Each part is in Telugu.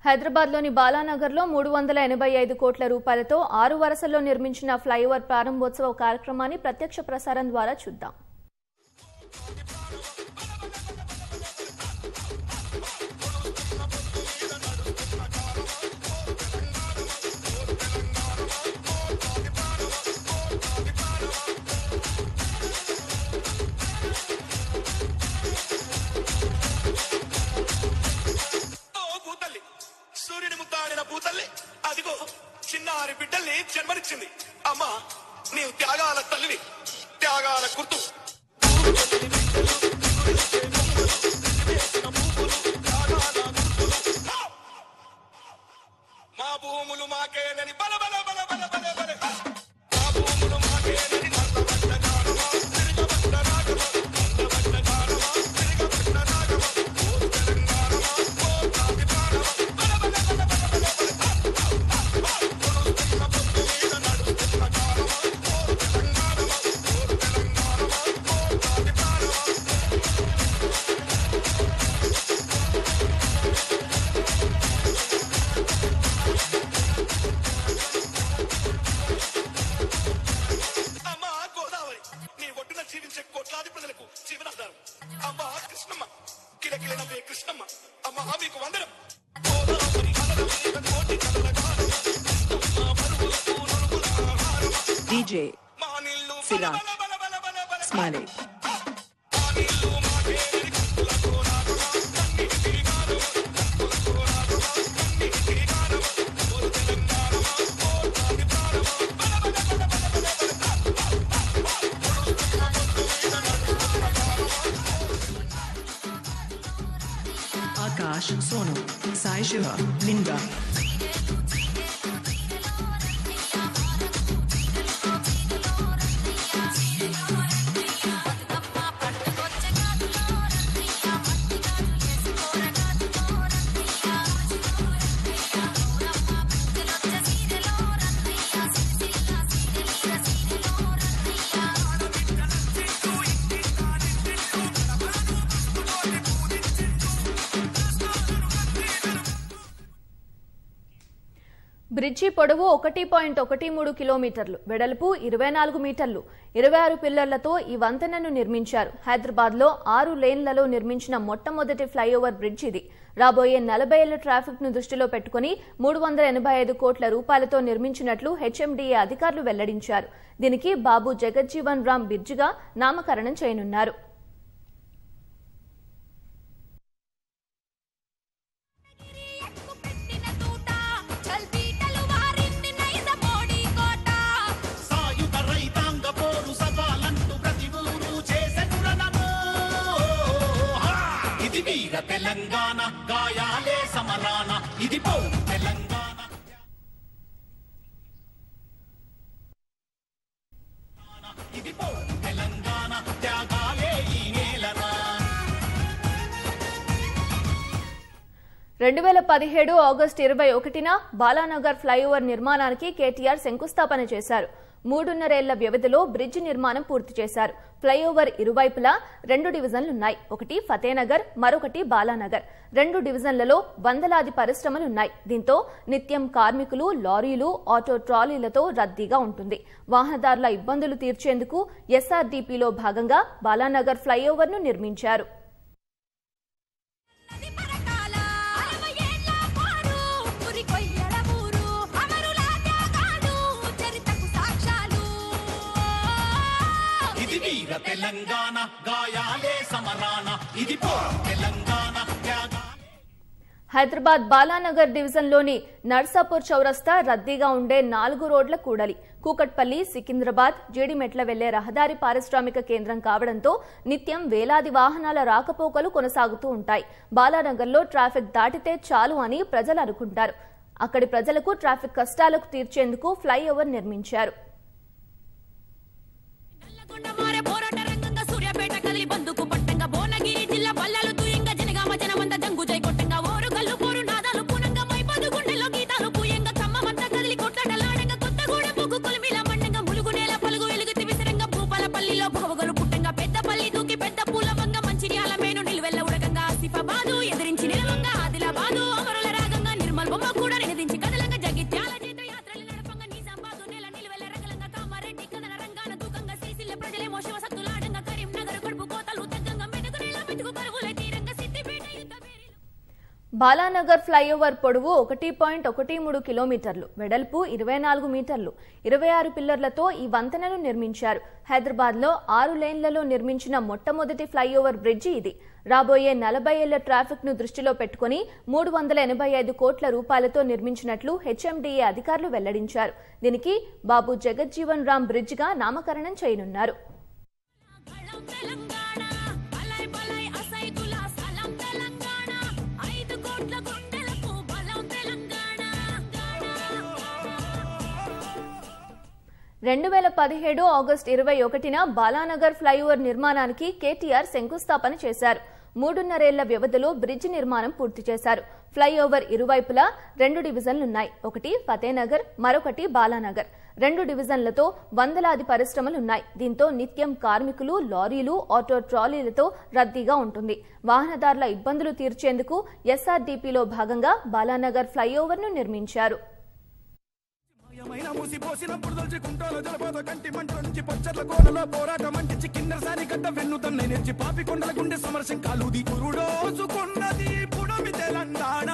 హైదరాబాద్లోని బాలానగర్లో మూడు వందల ఎనభై ఐదు కోట్ల రూపాయలతో ఆరు వరుసల్లో నిర్మించిన ఫ్లైఓవర్ ప్రారంభోత్సవ కార్యక్రమాన్ని ప్రత్యక్ష ప్రసారం ద్వారా చూద్దాం ఓ భూతల్లి సూర్యుని ముద్దాడిన భూతల్లి అదిగో చిన్నారి బిడ్డల్ని జన్మనిచ్చింది అమ్మా నీవు త్యాగాల తల్లివి త్యాగాల గుర్తు మా భూములు మాకేనని బల బల బల బల బల బల మా భూములు మాకేనని నల్లబడ్డ గానమా, తిరగబడ్డ రాగమా, నల్లబడ్డ గానమా, తిరగబడ్డ రాగమా, ఓ తెలంగాణమా, ఓ జాతి ప్రాణమా, బల బల బల బల బల బల. కొలుస్తున్న పొద్దు మీద నడుస్తున్న గానమా, ఓ తెలంగాణమా, ఓ తెలంగాణమా, ఓ జాతి ప్రాణమా. అమ్మా గోదావరి నీ ఒడ్డున జీవించే కోట్లాది ప్రజలకు జీవనాధారం అమ్మా కృష్ణమ్మ కిలకిల నవ్వే కృష్ణమ్మ అమ్మా మీకు వందనం గోదావరి అలల మీద కోటి కలల గానం. కృష్ణమ్మ పరువులకు నలుగుల ఆహారం. DJ మా నీళ్ళు బల Siraj. బల బల బల బల బల. Smiley. మా నీళ్ళు మాకేనని కత్తులతో రాగమా, కన్నీటి గానమా, కత్తులతో రాగమా, కన్నీటి గానమా. ఓ తెలంగాణమా, ఓ జాతి ప్రాణమా, బల బల బల బల బల బల. Akash Sonu. Sai Shiva. Linda. Bridge పొడవు ఒకటి పాయింట్ ఒకటి మూడు కిలోమీటర్లు వెడల్పు ఇరవై నాలుగు మీటర్లు ఇరవై ఆరు పిల్లర్లతో ఈ వంతెనను నిర్మించారు హైదరాబాద్లో ఆరు లేన్లలో నిర్మించిన మొట్టమొదటి ఫ్లైఓవర్ బ్రిడ్జ్ ఇది రాబోయే నలభై ఏళ్ల ట్రాఫిక్ ను దృష్టిలో పెట్టుకుని మూడు వందల ఎనభై ఐదు కోట్ల రూపాయలతో నిర్మించినట్లు హెచ్ఎండిఏ అధికారులు వెల్లడించారు దీనికి బాబు జగజ్జీవన్ రామ్ బ్రిడ్జిగా నామకరణం చేయనున్నారు ఎక్కుపెట్టిన తూట చల్పీటలు వారింది నైజ మోడీ కోట సాయుధ రైతాంగ పోరు సవాలంటూ ప్రతి ఊరు చేసెను రణము హా! ఇది వీర తెలంగాణ గాయాలే సమరాన ఇది పో తెలంగాణ ఇది పో తెలంగాణ త్యాగాలే ఈ నేలనా రెండు వేల పదిహేడు ఆగస్టు ఇరవై ఒకటిన బాలానగర్ ఫ్లైఓవర్ నిర్మాణానికి కేటీఆర్ శంకుస్థాపన చేశారు మూడున్నరేళ్ల వ్యవధిలో బ్రిడ్జ్ నిర్మాణం పూర్తి చేశారు ఫ్లైఓవర్ ఇరువైపులా రెండు డివిజన్లున్నాయి ఒకటి ఫతేనగర్ మరొకటి బాలానగర్ రెండు డివిజన్లలో వందలాది పరిశ్రమలున్నాయి దీంతో నిత్యం కార్మికులు లారీలు ఆటో ట్రాలీలతో రద్దీగా ఉంటుంది వాహనదారుల ఇబ్బందులు తీర్చేందుకు ఎస్ఆర్డీపీలో భాగంగా బాలానగర్ ఫ్లైఓవర్ను నిర్మించారు నది పరకాల అరవై ఏళ్ల పారు పురి కొయ్యడ ఊరు అమరుల త్యాగాలు చరితకు సాక్ష్యాలు ఇది వీర తెలంగాణ గాయాలే సమరాన ఇది పో తెలంగాణ త్యాగాలే హైదరాబాద్ బాలానగర్ డివిజన్లోని నర్సాపూర్ చౌరస్తా రద్దీగా ఉండే నాలుగు రోడ్ల కూడలి కూకట్పల్లి సికింద్రాబాద్ జీడిమెట్ల వెళ్లే రహదారి పారిశ్రామిక కేంద్రం కావడంతో నిత్యం వేలాది వాహనాల రాకపోకలు కొనసాగుతూ ఉంటాయి బాలానగర్లో ట్రాఫిక్ దాటితే చాలు అని ప్రజలు అనుకుంటారు అక్కడి ప్రజలకు ట్రాఫిక్ కష్టాలకు తీర్చేందుకు ఫ్లైఓవర్ నిర్మించారు నల్లగొండ మారే పోరాట రంగంగా సూర్యాపేట కదిలి బందుకు పట్టంగా భువనగిరి జిల్లా బల్లాలు దూయంగా జనగామ జనమంత జంగు జై కొట్టంగా ఓరు గల్లు పోరు నాదాలు పూనంగా మైపదు గుండెలో గీతాలు పూయంగా కమ్మమంతా కదిలి కొట్టడలాడంగా కొత్తగూడ పొగ్గు కొలిమిల మండంగా ములుగు నేల పలుగు ఎలుగు విసరంగా భూపాలపల్లిలో భవగలు పుట్టంగా పెద్దపల్లి దూకి పెద్ద పూల వంగ మంచిర్యాల మేను నిలువెల్ల ఉడకంగా ఆసిఫాబాదు ఎదిరించి నిలవంగా ఆదిలాబాదు అమరుల రాగంగా నిర్మల్ బాలానగర్ ఫ్లైఓవర్ పొడవు ఒకటి పాయింట్ ఒకటి మూడు కిలోమీటర్లు వెడల్పు ఇరవై నాలుగు మీటర్లు ఇరవై ఆరు పిల్లర్లతో ఈ వంతెనను నిర్మించారు హైదరాబాద్ లో ఆరు లేన్లలో నిర్మించిన మొట్టమొదటి ఫ్లైఓవర్ బ్రిడ్జి ఇది రాబోయే నలభై ఏళ్ల ట్రాఫిక్ ను దృష్టిలో పెట్టుకుని మూడు వందల ఎనభై ఐదు కోట్ల రూపాయలతో నిర్మించినట్లు హెచ్ఎండిఏ అధికారులు వెల్లడించారు దీనికి బాబు జగజ్జీవన్ రామ్ బ్రిడ్జ్ గా నామకరణం చేయనున్నారు గళం తెలంగాణ బలై బలై అసైదుల సలం తెలంగాణ ఐదు కోట్ల గుండెలకు బలం తెలంగాణ రెండు వేల పదిహేడు ఆగస్టు ఇరవై ఒకటిన బాలానగర్ ఫ్లైఓవర్ నిర్మాణానికి కేటీఆర్ శంకుస్థాపన చేశారు మూడున్నరేళ్ల వ్యవధిలో బ్రిడ్జ్ నిర్మాణం పూర్తి చేశారు ఫ్లైఓవర్ ఇరువైపులా రెండు డివిజన్లున్నాయి ఒకటి ఫతేనగర్ మరొకటి బాలానగర్ రెండు డివిజన్లతో వందలాది పరిశ్రమలున్నాయి దీంతో నిత్యం కార్మికులు లారీలు ఆటో ట్రాలీలతో రద్దీగా ఉంటుంది వాహనదారుల ఇబ్బందులు తీర్చేందుకు ఎస్ఆర్డీపీలో భాగంగా బాలానగర్ ఫ్లైఓవర్ను నిర్మించారు మాయమైన మూసిపోసిన బురదల్చి కుంటాల జలపాత కంటి మంట నుంచి పచ్చర్ల కోనలో పోరాటం అంటించి కిన్నెర సాని గడ్డ వెన్నుతన్నై నెచ్చి పాపి కొండల గుండె సమరసం కాలుది పురుడోసుకున్నది పుడమి తెలంగాణ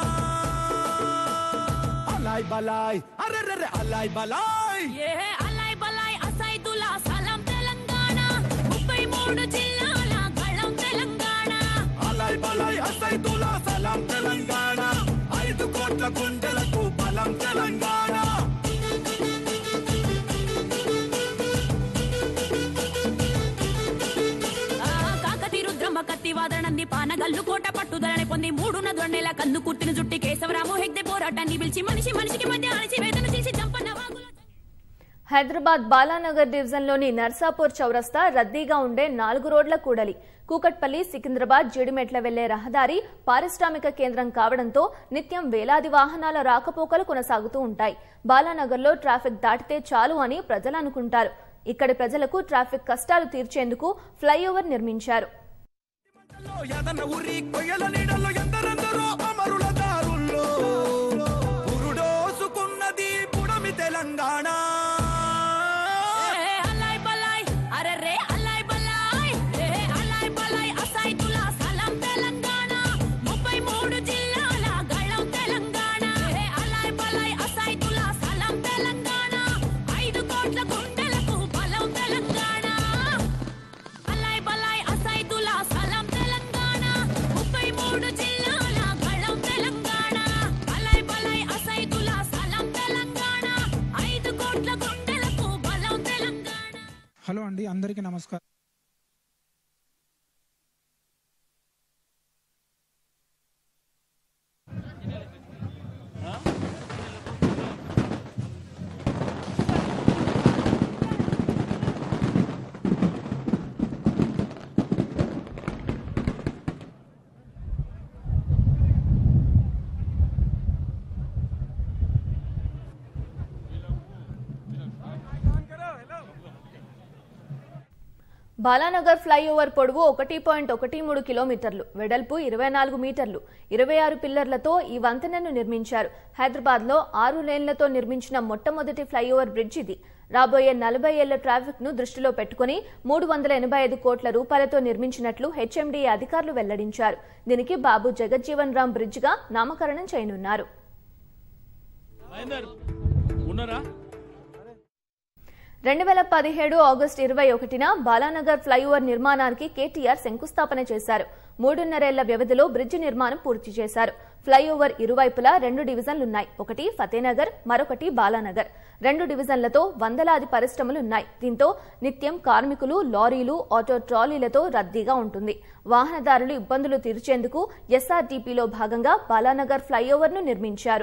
అలాయ్ బలాయ్ అరెరెరె అలాయ్ బలాయ్ ఏ అలై బలై అసైదుల సలం తెలంగాణ ముప్పై మూడు జిల్లాల గళం తెలంగాణ అలాయ్ బలాయ్ అసైతుల సలాం తెలంగాణ ఐదు కోట్ల గుండెలకు బలం తెలంగాణ ఆ, కాకతి రుద్రమ్మ కత్తి వాదనంది పానగల్లు కోట పట్టుదలని పొంది మూడున దొండేల కందు కుర్తిని జుట్టి కేశవరాము హెగ్దే పోరాటాన్ని పిలిచి మనిషి మనిషికి మధ్య అణిచి వేదన చేసి చంపన్న వాగుల హైదరాబాద్ బాలానగర్ డివిజన్లోని నర్సాపూర్ చౌరస్తా రద్దీగా ఉండే నాలుగు రోడ్ల కూడలి కూకట్పల్లి సికింద్రాబాద్ జీడిమెట్ల వెళ్లే రహదారి పారిశ్రామిక కేంద్రం కావడంతో నిత్యం వేలాది వాహనాల రాకపోకలు కొనసాగుతూ ఉంటాయి బాలానగర్లో ట్రాఫిక్ దాటితే చాలు అని ప్రజలు అనుకుంటారు ఇక్కడి ప్రజలకు ట్రాఫిక్ కష్టాలు తీర్చేందుకు ఫ్లైఓవర్ నిర్మించారు లో యాదన్న ఊరి కొయ్యల నీడల్లో ఎందరెందరో అమరుల దారుల్లో పురుడోసుకున్నది పుడమి తెలంగాణ ఏ అలై బలై అరెరే అలై బలై ఏ అలై బలై అసైదుల సలం తెలంగాణ ముప్పై మూడు జిల్లాల గళం తెలంగాణ ఏ అలై బలై అసైదుల సలం తెలంగాణ ఐదు కోట్ల గుండెలకు బలం తెలంగాణ అలై బలై అసైదుల సలం తెలంగాణ ముప్పై మూడు జిల్లాల గళం తెలంగాణ అలై బలై అసైదుల సలం తెలంగాణ ఐదు కోట్ల గుండెలకు బలం తెలంగాణ హలో అండి అందరికీ నమస్కారం బాలానగర్ ఫ్లైఓవర్ పొడవు ఒకటి పాయింట్ ఒకటి మూడు కిలోమీటర్లు వెడల్పు ఇరవై నాలుగు మీటర్లు ఇరవై ఆరు పిల్లర్లతో ఈ వంతెనను నిర్మించారు హైదరాబాద్ లో ఆరు లేన్లతో నిర్మించిన మొట్టమొదటి ఫ్లైఓవర్ బ్రిడ్జ్ ఇది రాబోయే నలభై ఏళ్ల ట్రాఫిక్ ను దృష్టిలో పెట్టుకుని మూడు వందల ఎనభై ఐదు కోట్ల రూపాయలతో నిర్మించినట్లు హెచ్ఎండిఏ అధికారులు వెల్లడించారు దీనికి బాబు జగజ్జీవన్ రామ్ బ్రిడ్జ్ గా నామకరణం చేయనున్నారు ఉన్నారా రెండు వేల పదిహేడు ఆగస్టు ఇరవై ఒకటిన బాలానగర్ ఫ్లైఓవర్ నిర్మాణానికి కేటీఆర్ శంకుస్థాపన చేశారు మూడున్నరేళ్ల వ్యవధిలో బ్రిడ్జి నిర్మాణం పూర్తి చేశారు ఫ్లైఓవర్ ఇరువైపులా రెండు డివిజన్లున్నాయి ఒకటి ఫతేనగర్ మరొకటి బాలానగర్ రెండు డివిజన్లతో వందలాది పరిశ్రమలున్నాయి దీంతో నిత్యం కార్మికులు లారీలు ఆటో ట్రాలీలతో రద్దీగా ఉంటుంది వాహనదారులు ఇబ్బందులు తీర్చేందుకు ఎస్ఆర్టీపీలో భాగంగా బాలానగర్ ఫ్లైఓవర్ను నిర్మించారు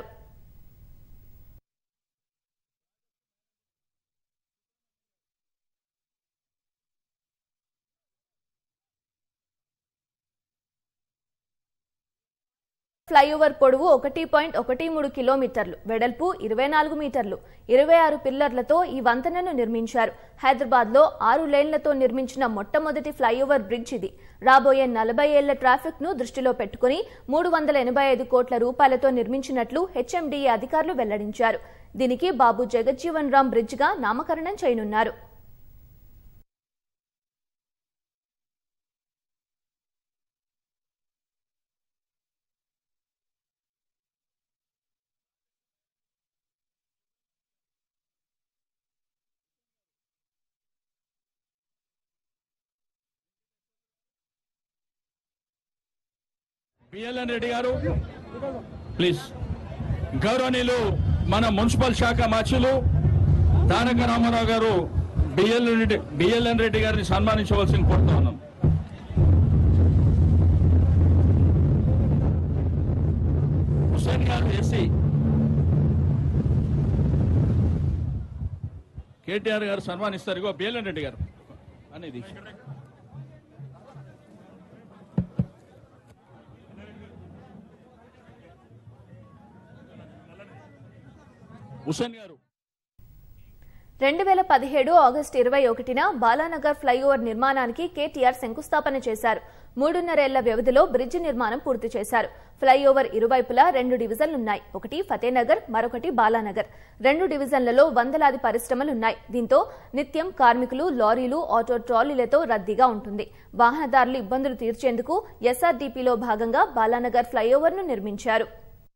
ఫ్లైఓవర్ పొడవు ఒకటి పాయింట్ ఒకటి మూడు కిలోమీటర్లు వెడల్పు ఇరవై నాలుగు మీటర్లు ఇరవై ఆరు పిల్లర్లతో ఈ వంతెనను నిర్మించారు హైదరాబాద్ లో ఆరు లేన్లతో నిర్మించిన మొట్టమొదటి ఫ్లైఓవర్ బ్రిడ్జ్ ఇది రాబోయే నలభై ఏళ్ల ట్రాఫిక్ ను దృష్టిలో పెట్టుకుని మూడు వందల ఎనభై ఐదు కోట్ల రూపాయలతో నిర్మించినట్లు హెచ్ఎండిఏ అధికారులు వెల్లడించారు దీనికి బాబు జగజ్జీవన్ రామ్ బ్రిడ్జ్ గా నామకరణం చేయనున్నారు బిఎల్ఎన్ రెడ్డి గారు ప్లీజ్ గౌరవనీయులు మన మున్సిపల్ శాఖ మార్చులు తారక రామారావు గారు బిఎల్ఎన్ రెడ్డి బిఎల్ఎన్ రెడ్డి గారిని సన్మానించవలసిన కోరుతా ఉన్నాం హుసేన్ గారు ఎస్సీ కేటీఆర్ గారు సన్మానిస్తారు ఇగో బిఎల్ఎన్ రెడ్డి గారు అనేది హుసేన్ గారు రెండు వేల పదిహేడు ఆగస్టు ఇరవై ఒకటిన బాలానగర్ ఫ్లైఓవర్ నిర్మాణానికి కేటీఆర్ శంకుస్థాపన చేశారు మూడున్నరేళ్ల వ్యవధిలో బ్రిడ్జి నిర్మాణం పూర్తి చేశారు ఫ్లైఓవర్ ఇరువైపులా రెండు డివిజన్లున్నాయి ఒకటి ఫతేనగర్ మరొకటి బాలానగర్ రెండు డివిజన్లలో వందలాది పరిశ్రమలున్నాయి దీంతో నిత్యం కార్మికులు లారీలు ఆటో ట్రాలీలతో రద్దీగా ఉంటుంది వాహనదారులు ఇబ్బందులు తీర్చేందుకు ఎస్ఆర్డీపీలో భాగంగా బాలానగర్ ఫ్లైఓవర్ను నిర్మించారు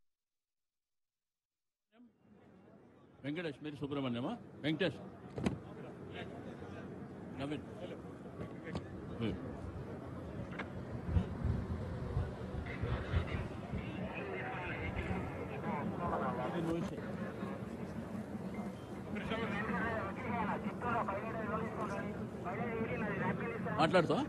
వెంకటేష్ మీరు సుబ్రహ్మణ్యమా వెంకటేష్ నవీన్ ఉమ్. మాట్లాడుతావా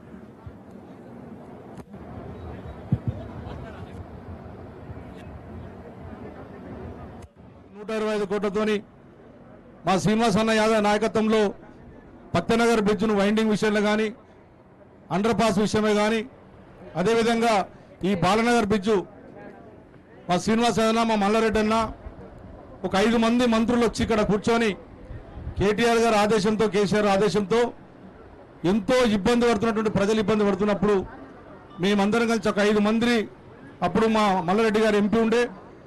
నూట ఇరవై ఐదు కోట్లతోని మా శ్రీనివాస్ అన్న యాదవ్ నాయకత్వంలో పత్తనగర్ బ్రిడ్జ్ను వైండింగ్ విషయంలో కానీ అండర్ పాస్ విషయమే కానీ అదేవిధంగా ఈ బాలనగర్ బ్రిడ్జు మా శ్రీనివాస్ అన్న మా మల్లారెడ్డి అన్న ఒక ఐదు మంది మంత్రులు వచ్చి ఇక్కడ కూర్చొని కేటీఆర్ గారి ఆదేశంతో కేసీఆర్ ఆదేశంతో ఎంతో ఇబ్బంది పడుతున్నటువంటి ప్రజలు ఇబ్బంది పడుతున్నప్పుడు మేమందరం కలిసి ఒక ఐదు మంది అప్పుడు మా మల్లారెడ్డి గారు ఎంపీ ఉండే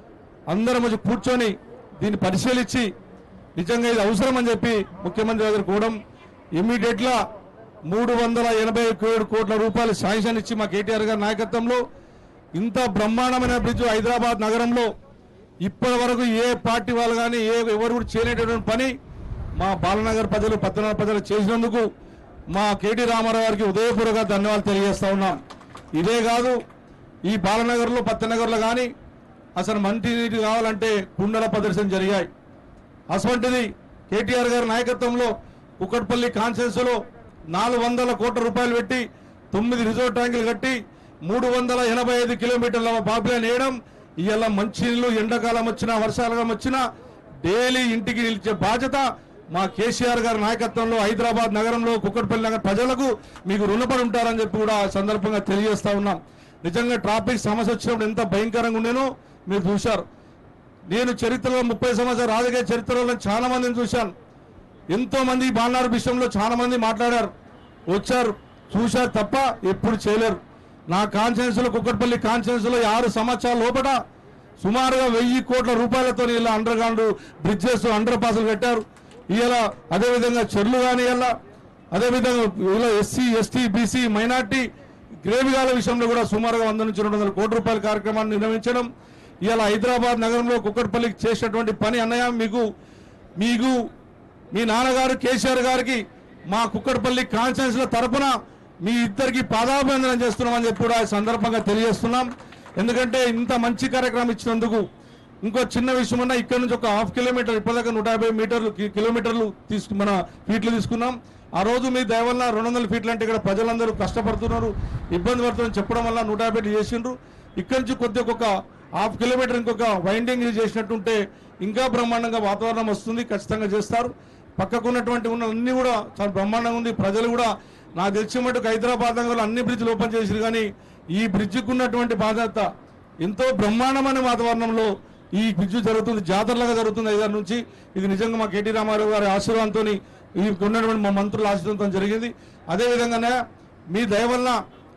అందరం వచ్చి కూర్చొని దీన్ని పరిశీలించి నిజంగా ఇది అవసరం అని చెప్పి ముఖ్యమంత్రి దగ్గర కూడా ఇమ్మీడియట్ గా మూడు వందల ఎనభై ఏడు కోట్ల రూపాయలు శాంక్షన్ ఇచ్చి మా కేటీఆర్ గారి నాయకత్వంలో ఇంత బ్రహ్మాండమైన బ్రిడ్జ్ హైదరాబాద్ నగరంలో ఇప్పటి వరకు ఏ పార్టీ వాళ్ళు కానీ ఏ ఎవరు కూడా చేయలేటటువంటి పని మా బాలనగర్ ప్రజలు పత్తనగర్ ప్రజలు చేసినందుకు మా కేటీ రామారావు గారికి ఉదయపూర్వక ధన్యవాదాలు తెలియజేస్తా ఉన్నాం ఇదే కాదు ఈ బాలనగర్లో పత్తనగర్లో కానీ అసలు మంచినీటి కావాలంటే కుండల ప్రదర్శన జరిగాయి అటువంటిది కేటీఆర్ గారి నాయకత్వంలో కుక్కట్పల్లి కాన్ఫరెన్స్ లో నాలుగు వందల కోట్ల రూపాయలు పెట్టి తొమ్మిది రిజర్వ్ ట్యాంకులు కట్టి మూడు వందల ఎనభై ఐదు కిలోమీటర్ల పాపులైన్ వేయడం ఇవాళ మంచినీళ్ళు ఎండాకాలం వచ్చినా వర్షాకాలం వచ్చినా డైలీ ఇంటికి నిలిచే బాధ్యత మా కేసీఆర్ గారి నాయకత్వంలో హైదరాబాద్ నగరంలో కుక్కట్పల్లి నగర ప్రజలకు మీకు రుణపడి ఉంటారని చెప్పి కూడా ఆ సందర్భంగా తెలియజేస్తా ఉన్నాం నిజంగా ట్రాఫిక్ సమస్య వచ్చినప్పుడు ఎంత భయంకరంగా ఉండేనో మీరు చూశారు నేను చరిత్రలో ముప్పై సంవత్సరాల రాజకీయ చరిత్రలో చాలా మందిని చూశాను ఎంతో మంది బాలనాడు విషయంలో చాలా మంది మాట్లాడారు వచ్చారు చూశారు తప్ప ఎప్పుడు చేయలేరు నా కాన్ఫరెన్స్ లో కుక్కట్పల్లి కాన్ఫరెన్స్ లో ఆరు సంవత్సరాల లోపల సుమారుగా వెయ్యి కోట్ల రూపాయలతో ఇలా అండర్ గ్రౌండ్ బ్రిడ్జెస్ అండర్ పాసులు కట్టారు ఇలా అదేవిధంగా చెర్లు కానీ ఇలా అదేవిధంగా ఇలా ఎస్సీ ఎస్టీ బీసీ మైనార్టీ గ్రేవిగాల విషయంలో కూడా సుమారుగా వంద నుంచి రెండు వందల కోట్ల రూపాయల కార్యక్రమాన్ని నిర్వహించడం ఇవాళ హైదరాబాద్ నగరంలో కుక్కట్పల్లికి చేసినటువంటి పని అన్నయ్య మీకు మీకు మీ నాన్నగారు కేసీఆర్ గారికి మా కుక్కట్పల్లి కాన్ఫరెన్స్ లో తరపున మీ ఇద్దరికి పాదాభివందనం చేస్తున్నామని చెప్పి కూడా ఈ సందర్భంగా తెలియజేస్తున్నాం ఎందుకంటే ఇంత మంచి కార్యక్రమం ఇచ్చినందుకు ఇంకో చిన్న విషయం అన్నా ఇక్కడ నుంచి ఒక హాఫ్ కిలోమీటర్ ఇప్పటిదాకా నూట యాభై మీటర్లు కి- కిలోమీటర్లు తీసుకు మన ఫీట్లు తీసుకున్నాం ఆ రోజు మీ దయ వల్ల రెండు వందల ఫీట్లు అంటే ఇక్కడ ప్రజలందరూ కష్టపడుతున్నారు ఇబ్బంది పడుతున్నారని చెప్పడం వల్ల నూట యాభై చేసిండ్రు ఇక్కడ నుంచి కొద్దిగా ఒక హాఫ్ కిలోమీటర్ ఇంకొక వైండింగ్ చేసినట్టుంటే ఇంకా బ్రహ్మాండంగా వాతావరణం వస్తుంది ఖచ్చితంగా చేస్తారు పక్కకు ఉన్నటువంటి ఉన్న అన్ని కూడా చాలా బ్రహ్మాండంగా ఉంది ప్రజలు కూడా నాకు తెలిసిన మటుకు హైదరాబాద్ నగరంలో అన్ని బ్రిడ్జ్లు ఓపెన్ చేసిరు కానీ ఈ బ్రిడ్జికి ఉన్నటువంటి బాధ్యత ఎంతో బ్రహ్మాండమైన వాతావరణంలో ఈ బ్రిడ్జ్ జరుగుతుంది జాతరలాగా జరుగుతుంది ఐదారు నుంచి ఇది నిజంగా మా కేటీ రామారావు గారి ఆశీర్వాదంతో ఈ ఉన్నటువంటి మా మంత్రుల ఆశీర్వాదంతో జరిగింది అదేవిధంగానే మీ దయ వల్ల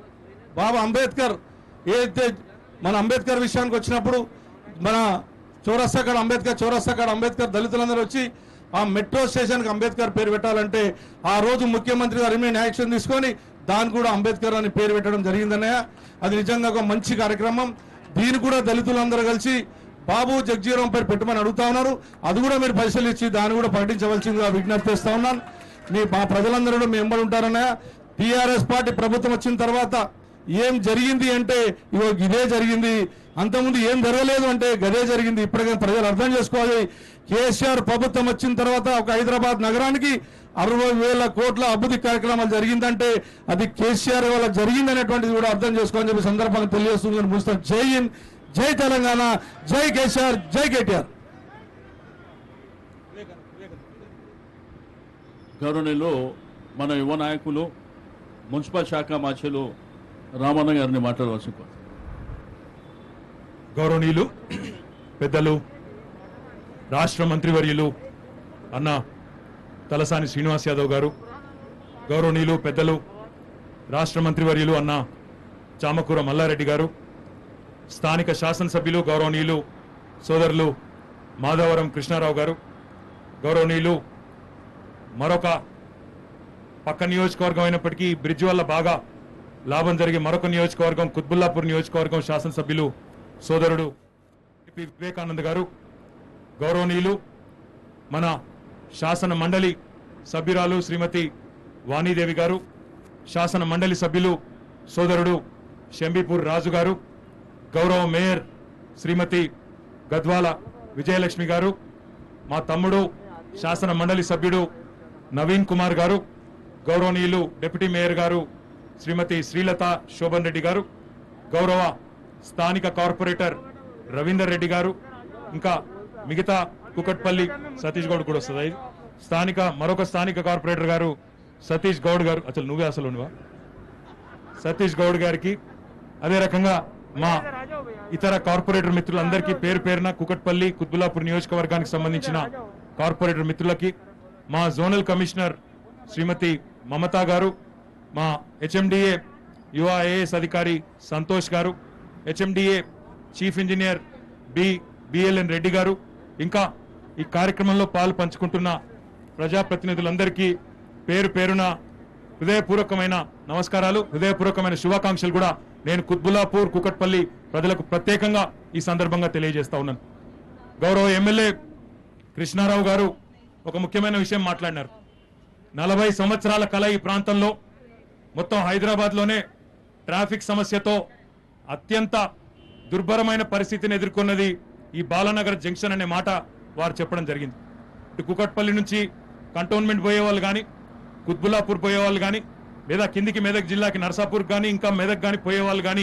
బాబా అంబేద్కర్ ఏదైతే మన అంబేద్కర్ విషయానికి వచ్చినప్పుడు మన చౌరస్తా కాడ అంబేద్కర్ చౌరస్తా కాడ అంబేద్కర్ దళితులందరూ వచ్చి ఆ మెట్రో స్టేషన్కి అంబేద్కర్ పేరు పెట్టాలంటే ఆ రోజు ముఖ్యమంత్రి గారు ఇమీడియట్ యాక్షన్ తీసుకొని దానికి కూడా అంబేద్కర్ అని పేరు పెట్టడం జరిగిందన్నయ్య అది నిజంగా ఒక మంచి కార్యక్రమం దీన్ని కూడా దళితులందరూ కలిసి బాబు జగ్జీవరం పేరు పెట్టమని అడుగుతా ఉన్నారు అది కూడా మీరు పరిశీలించి దాన్ని కూడా ప్రకటించవలసిందిగా విజ్ఞప్తి చేస్తా ఉన్నాను మీ మా ప్రజలందరూ కూడా మీ ఎంబడి ఉంటారన్నయ్య టీఆర్ఎస్ పార్టీ ప్రభుత్వం వచ్చిన తర్వాత ఏం జరిగింది అంటే ఇగో ఇదే జరిగింది అంతకుముందు ఏం జరగలేదు అంటే గదే జరిగింది ఇప్పటికైనా ప్రజలు అర్థం చేసుకోవాలి కేసీఆర్ ప్రభుత్వం వచ్చిన తర్వాత ఒక హైదరాబాద్ నగరానికి అరవై వేల కోట్ల అభివృద్ధి కార్యక్రమాలు జరిగిందంటే అది కేసీఆర్ వల్ల జరిగిందనేటువంటిది కూడా అర్థం చేసుకోవాలని చెప్పి సందర్భంగా తెలియజేస్తుంది ముస్తాం జై హింద్ జై తెలంగాణ జై కేసీఆర్ జై కేటీఆర్ గౌరవనీయులు మన యువ నాయకులు మున్సిపల్ శాఖ మార్చులు రామన్న గారిని మాట్లాడవలసి కోరు- గౌరవనీయులు పెద్దలు రాష్ట్ర మంత్రివర్యులు అన్న తలసాని శ్రీనివాస్ యాదవ్ గారు గౌరవనీయులు పెద్దలు రాష్ట్ర మంత్రివర్యులు అన్న చామకూర మల్లారెడ్డి గారు స్థానిక శాసనసభ్యులు గౌరవనీయులు సోదరులు మాధవరం కృష్ణారావు గారు గౌరవనీయులు మరొక పక్క నియోజకవర్గం అయినప్పటికీ ఈ బ్రిడ్జ్ వల్ల బాగా లాభం జరిగే మరొక నియోజకవర్గం కుత్బుల్లాపూర్ నియోజకవర్గం శాసనసభ్యులు సోదరుడు పి వివేకానంద్ గారు గౌరవనీయులు మన శాసన మండలి సభ్యురాలు శ్రీమతి వాణీదేవి గారు శాసన మండలి సభ్యులు సోదరుడు షంబీపూర్ రాజు గారు గౌరవ మేయర్ శ్రీమతి గద్వాల విజయలక్ష్మి గారు మా తమ్ముడు శాసన మండలి సభ్యుడు నవీన్ కుమార్ గారు గౌరవనీయులు డిప్యూటీ మేయర్ గారు శ్రీమతి శ్రీలత శోభన్ రెడ్డి గారు గౌరవ స్థానిక కార్పొరేటర్ రవీందర్ రెడ్డి గారు ఇంకా మిగతా కుకట్పల్లి సతీష్ గౌడ్ కూడా వస్తుంది ఇది. స్థానిక మరొక స్థానిక కార్పొరేటర్ గారు సతీష్ గౌడ్ గారు అసలు నువ్వే అసలు నువ్వా సతీష్ గౌడ్ గారికి అదే రకంగా మా ఇతర కార్పొరేటర్ మిత్రులందరికీ పేరు పేరున కుకట్పల్లి కుత్బులాపూర్ నియోజకవర్గానికి సంబంధించిన కార్పొరేటర్ మిత్రులకి మా జోనల్ కమిషనర్ శ్రీమతి మమతా గారు మా హెచ్ఎండిఏ యువ ఐఏఎస్ అధికారి సంతోష్ గారు HMDA chief engineer B BLN Reddy గారు ఇంకా ఈ కార్యక్రమంలో పాలు పంచుకుంటున్న ప్రజాప్రతినిధులందరికీ పేరు పేరున హృదయపూర్వకమైన నమస్కారాలు హృదయపూర్వకమైన శుభాకాంక్షలు కూడా నేను కుత్బులాపూర్ కుకట్పల్లి ప్రజలకు ప్రత్యేకంగా ఈ సందర్భంగా తెలియజేస్తా ఉన్నాను గౌరవ ఎమ్మెల్యే కృష్ణారావు గారు ఒక ముఖ్యమైన విషయం మాట్లాడినారు నలభై సంవత్సరాల కల ఈ ప్రాంతంలో మొత్తం హైదరాబాద్లోనే ట్రాఫిక్ సమస్యతో అత్యంత దుర్భరమైన పరిస్థితిని ఎదుర్కొన్నది ఈ బాలానగర్ జంక్షన్ అనే మాట వారు చెప్పడం జరిగింది ఇటు కుకట్పల్లి నుంచి కంటోన్మెంట్ పోయే వాళ్ళు కానీ కుత్బుల్లాపూర్ పోయే వాళ్ళు కానీ లేదా కిందికి మెదక్ జిల్లాకి నర్సాపూర్ కానీ ఇంకా మెదక్ కానీ పోయే వాళ్ళు కానీ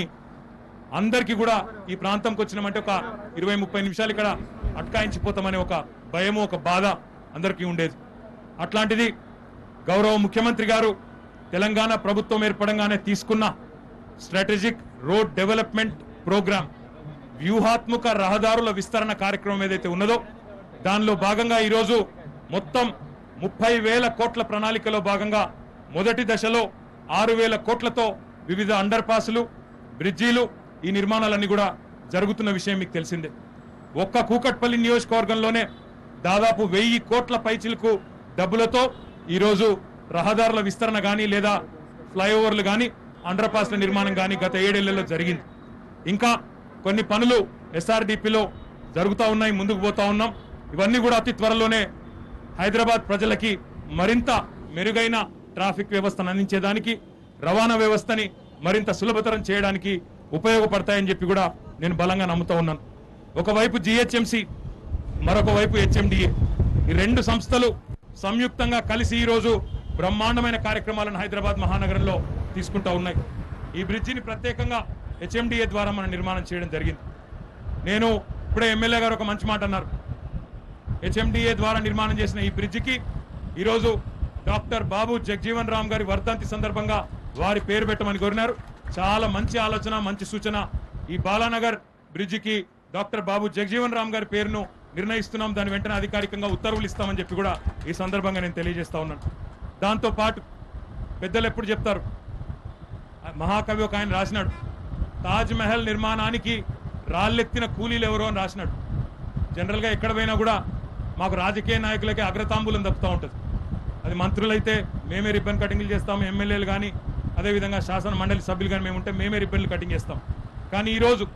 అందరికీ కూడా ఈ ప్రాంతంకి వచ్చినామంటే ఒక ఇరవై ముప్పై నిమిషాలు ఇక్కడ అట్కాయించిపోతామనే ఒక భయము ఒక బాధ అందరికీ ఉండేది అట్లాంటిది గౌరవ ముఖ్యమంత్రి గారు తెలంగాణ ప్రభుత్వం ఏర్పడంగానే తీసుకున్న స్ట్రాటజిక్ రోడ్ డెవలప్మెంట్ ప్రోగ్రామ్ వ్యూహాత్మక రహదారుల విస్తరణ కార్యక్రమం ఏదైతే ఉన్నదో దానిలో భాగంగా ఈరోజు మొత్తం ముప్పై వేల కోట్ల ప్రణాళికలో భాగంగా మొదటి దశలో ఆరు వేల కోట్లతో వివిధ అండర్ పాసులు బ్రిడ్జీలు ఈ నిర్మాణాలన్నీ కూడా జరుగుతున్న విషయం మీకు తెలిసిందే ఒక్క కూకట్పల్లి నియోజకవర్గంలోనే దాదాపు వెయ్యి కోట్ల పైచిలకు డబ్బులతో ఈరోజు రహదారుల విస్తరణ కానీ లేదా ఫ్లైఓవర్లు కానీ అండర్ పాస్ల నిర్మాణం కానీ గత ఏడేళ్లలో జరిగింది ఇంకా కొన్ని పనులు ఎస్ఆర్డిపిలో జరుగుతూ ఉన్నాయి ముందుకు పోతా ఉన్నాం ఇవన్నీ కూడా అతి త్వరలోనే హైదరాబాద్ ప్రజలకి మరింత మెరుగైన ట్రాఫిక్ వ్యవస్థను అందించేదానికి రవాణా వ్యవస్థని మరింత సులభతరం చేయడానికి ఉపయోగపడతాయని చెప్పి కూడా నేను బలంగా నమ్ముతా ఉన్నాను ఒకవైపు జిహెచ్ఎంసి మరొక వైపు హెచ్ఎండిఏ ఈ రెండు సంస్థలు సంయుక్తంగా కలిసి ఈ రోజు బ్రహ్మాండమైన కార్యక్రమాలను హైదరాబాద్ మహానగరంలో తీసుకుంటా ఉన్నాయి ఈ బ్రిడ్జిని ప్రత్యేకంగా హెచ్ఎండిఏ ద్వారా మనం నిర్మాణం చేయడం జరిగింది నేను ఇప్పుడే ఎమ్మెల్యే గారు ఒక మంచి మాట అన్నారు హెచ్ఎండిఏ ద్వారా నిర్మాణం చేసిన ఈ బ్రిడ్జికి ఈరోజు డాక్టర్ బాబు జగ్జీవన్ రామ్ గారి వర్ధంతి సందర్భంగా వారి పేరు పెట్టమని కోరినారు చాలా మంచి ఆలోచన మంచి సూచన ఈ బాలానగర్ బ్రిడ్జికి డాక్టర్ బాబు జగ్జీవన్ రామ్ గారి పేరును నిర్ణయిస్తున్నాం దాని వెంటనే అధికారికంగా ఉత్తర్వులు ఇస్తామని చెప్పి కూడా ఈ సందర్భంగా నేను తెలియజేస్తా ఉన్నాను దాంతో పాటు పెద్దలు ఎప్పుడు చెప్తారు ఆ మహాకవి ఒక ఆయన రాసినాడు తాజ్ మహల్ నిర్మాణానికి రాళ్ళెత్తిన కూలీలు ఎవరో అని రాసినాడు జనరల్గా ఎక్కడ పోయినా కూడా మాకు రాజకీయ నాయకులకి అగ్రతాంబూలం దక్కుతూ ఉంటుంది అది మంత్రులైతే మేమే రిబ్బన్ కటింగ్లు చేస్తాం ఎమ్మెల్యేలు కానీ అదేవిధంగా శాసన మండలి సభ్యులు కానీ మేము ఉంటే మేమే రిబ్బన్లు కటింగ్ చేస్తాం కానీ ఈరోజు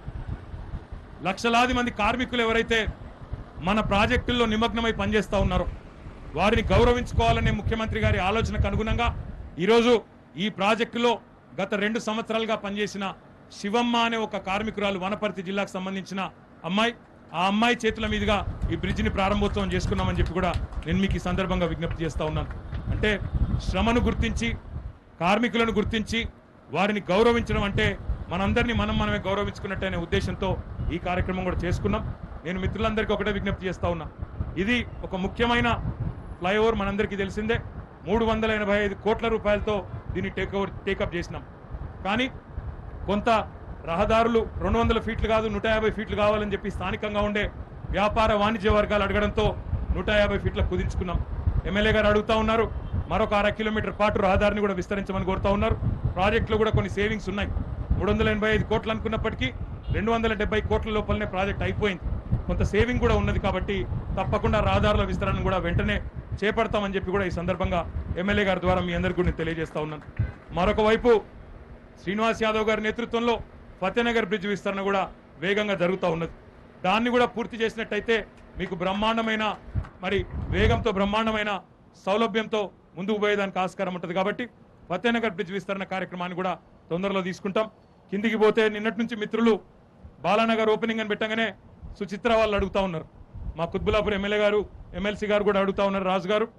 లక్షలాది మంది కార్మికులు ఎవరైతే మన ప్రాజెక్టుల్లో నిమగ్నమై పనిచేస్తూ ఉన్నారో వారిని గౌరవించుకోవాలనే ముఖ్యమంత్రి గారి ఆలోచనకు అనుగుణంగా ఈరోజు ఈ ప్రాజెక్టులో గత రెండు సంవత్సరాలుగా పనిచేసిన శివమ్మ అనే ఒక కార్మికురాలు వనపర్తి జిల్లాకు సంబంధించిన అమ్మాయి ఆ అమ్మాయి చేతుల మీదుగా ఈ బ్రిడ్జిని ప్రారంభోత్సవం చేసుకున్నామని చెప్పి కూడా నేను మీకు ఈ సందర్భంగా విజ్ఞప్తి చేస్తా ఉన్నాను అంటే శ్రమను గుర్తించి కార్మికులను గుర్తించి వారిని గౌరవించడం అంటే మనందరినీ మనం మనమే గౌరవించుకున్నట్టు అనే ఉద్దేశంతో ఈ కార్యక్రమం కూడా చేసుకున్నాం నేను మిత్రులందరికీ ఒకటే విజ్ఞప్తి చేస్తా ఉన్నా ఇది ఒక ముఖ్యమైన ఫ్లైఓవర్ మనందరికీ తెలిసిందే మూడు వందల ఎనభై ఐదు కోట్ల రూపాయలతో దీన్ని టేక్ ఓవర్ టేకప్ చేసినాం కానీ కొంత రహదారులు రెండు వందల ఫీట్లు కాదు నూట యాభై ఫీట్లు కావాలని చెప్పి స్థానికంగా ఉండే వ్యాపార వాణిజ్య వర్గాలు అడగడంతో నూట యాభై ఫీట్ల కుదించుకున్నాం ఎమ్మెల్యే గారు అడుగుతా ఉన్నారు మరొక అర కిలోమీటర్ పాటు రహదారిని కూడా విస్తరించమని కోరుతా ఉన్నారు ప్రాజెక్టులో కూడా కొన్ని సేవింగ్స్ ఉన్నాయి మూడు వందల ఎనభై ఐదు కోట్లు అనుకున్నప్పటికీ రెండు వందల డెబ్బై కోట్ల లోపలనే ప్రాజెక్ట్ అయిపోయింది కొంత సేవింగ్ కూడా ఉన్నది కాబట్టి తప్పకుండా రహదారుల విస్తరణను కూడా వెంటనే చేపడతామని చెప్పి కూడా ఈ సందర్భంగా ఎమ్మెల్యే గారి ద్వారా మీ అందరికీ కూడా నేను తెలియజేస్తా ఉన్నాను మరొక వైపు శ్రీనివాస్ యాదవ్ గారి నేతృత్వంలో ఫతేనగర్ బ్రిడ్జ్ విస్తరణ కూడా వేగంగా జరుగుతూ ఉన్నది దాన్ని కూడా పూర్తి చేసినట్టయితే మీకు బ్రహ్మాండమైన మరి వేగంతో బ్రహ్మాండమైన సౌలభ్యంతో ముందుకు పోయేదానికి ఆస్కారం ఉంటుంది కాబట్టి ఫతేనగర్ బ్రిడ్జ్ విస్తరణ కార్యక్రమాన్ని కూడా తొందరలో తీసుకుంటాం కిందికి పోతే నిన్నటి నుంచి మిత్రులు బాలానగర్ ఓపెనింగ్ అని పెట్టగానే సుచిత్ర వాళ్ళు అడుగుతా ఉన్నారు మా కుత్బులాపూర్ ఎమ్మెల్యే గారు ఎమ్మెల్సీ గారు కూడా అడుగుతా ఉన్నారు రాజు గారు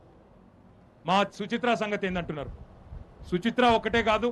మా సుచిత్ర సంగతి ఏందంటున్నారు సుచిత్ర ఒకటే కాదు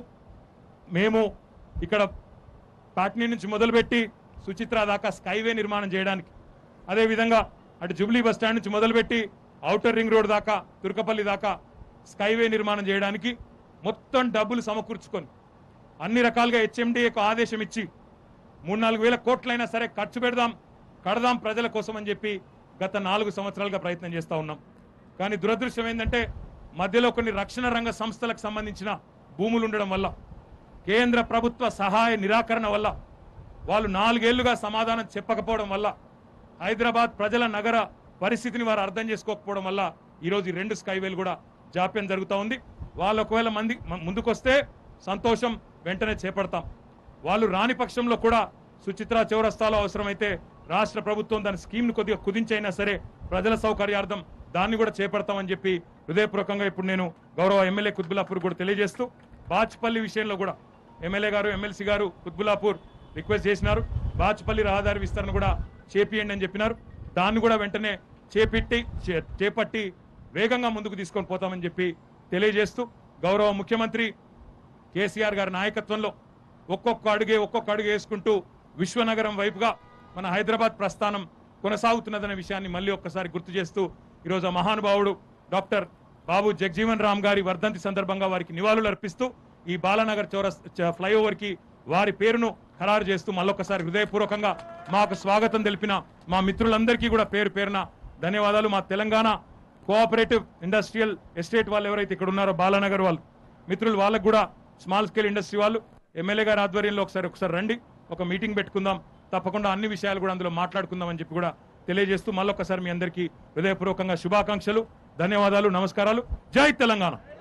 మేము ఇక్కడ పాట్నీ నుంచి మొదలుపెట్టి సుచిత్ర దాకా స్కైవే నిర్మాణం చేయడానికి అదేవిధంగా అటు జూబ్లీ బస్ స్టాండ్ నుంచి మొదలుపెట్టి ఔటర్ రింగ్ రోడ్ దాకా తుర్కపల్లి దాకా స్కైవే నిర్మాణం చేయడానికి మొత్తం డబ్బులు సమకూర్చుకొని అన్ని రకాలుగా హెచ్ఎండిఏకు ఆదేశం ఇచ్చి మూడు నాలుగు వేల కోట్లైనా సరే ఖర్చు పెడదాం కడదాం ప్రజల కోసం అని చెప్పి గత నాలుగు సంవత్సరాలుగా ప్రయత్నం చేస్తా ఉన్నాం కానీ దురదృష్టం ఏంటంటే మధ్యలో కొన్ని రక్షణ రంగ సంస్థలకు సంబంధించిన భూములు ఉండడం వల్ల కేంద్ర ప్రభుత్వ సహాయ నిరాకరణ వల్ల వాళ్ళు నాలుగేళ్లుగా సమాధానం చెప్పకపోవడం వల్ల హైదరాబాద్ ప్రజల నగర పరిస్థితిని వారు అర్థం చేసుకోకపోవడం వల్ల ఈరోజు ఈ రెండు స్కైవేలు కూడా జాప్యం జరుగుతూ ఉంది వాళ్ళు ఒకవేళ మంది మ- ముందుకొస్తే సంతోషం వెంటనే చేపడతాం వాళ్ళు రాని పక్షంలో కూడా సుచిత్ర చౌరస్తాలో అవసరమైతే రాష్ట్ర ప్రభుత్వం దాని స్కీమ్ను కొద్దిగా కుదించైనా సరే ప్రజల సౌకర్యార్థం దాన్ని కూడా చేపడతామని చెప్పి హృదయపూర్వకంగా ఇప్పుడు నేను గౌరవ ఎమ్మెల్యే కుత్బులాపూర్ కూడా తెలియజేస్తూ బాచ్పల్లి విషయంలో కూడా ఎమ్మెల్యే గారు ఎమ్మెల్సీ గారు కుత్బులాపూర్ రిక్వెస్ట్ చేసినారు బాచ్పల్లి రహదారి విస్తరణ కూడా చేపియండి అని చెప్పినారు దాన్ని కూడా వెంటనే చేపెట్టి చే- చేపట్టి వేగంగా ముందుకు తీసుకొని పోతామని చెప్పి తెలియజేస్తూ గౌరవ ముఖ్యమంత్రి కేసీఆర్ గారి నాయకత్వంలో ఒక్కొక్క అడుగే ఒక్కొక్క అడుగు వేసుకుంటూ విశ్వనగరం వైపుగా మన హైదరాబాద్ ప్రస్థానం కొనసాగుతున్నదనే విషయాన్ని మళ్ళీ ఒక్కసారి గుర్తు చేస్తూ ఈరోజు ఆ మహానుభావుడు డాక్టర్ బాబు జగజీవన్ రామ్ గారి వర్ధంతి సందర్భంగా వారికి నివాళులు అర్పిస్తూ ఈ బాలానగర్ చౌరస్ చ- ఫ్లైఓవర్ కి వారి పేరును ఖరారు చేస్తూ మళ్ళొక్కసారి హృదయపూర్వకంగా మాకు స్వాగతం తెలిపిన మా మిత్రులందరికీ కూడా పేరు పేరున ధన్యవాదాలు మా తెలంగాణ కోఆపరేటివ్ ఇండస్ట్రియల్ ఎస్టేట్ వాళ్ళు ఎవరైతే ఇక్కడ ఉన్నారో బాలానగర్ వాళ్ళు మిత్రులు వాళ్ళకు కూడా స్మాల్ స్కేల్ ఇండస్ట్రీ వాళ్ళు ఎమ్మెల్యే గారి ఆధ్వర్యంలో ఒకసారి ఒకసారి రండి ఒక మీటింగ్ పెట్టుకుందాం తప్పకుండా అన్ని విషయాలు కూడా అందులో మాట్లాడుకుందాం అని చెప్పి కూడా తెలియజేస్తూ మళ్ళొక్కసారి మీ అందరికీ హృదయపూర్వకంగా శుభాకాంక్షలు ధన్యవాదాలు నమస్కారాలు జై తెలంగాణ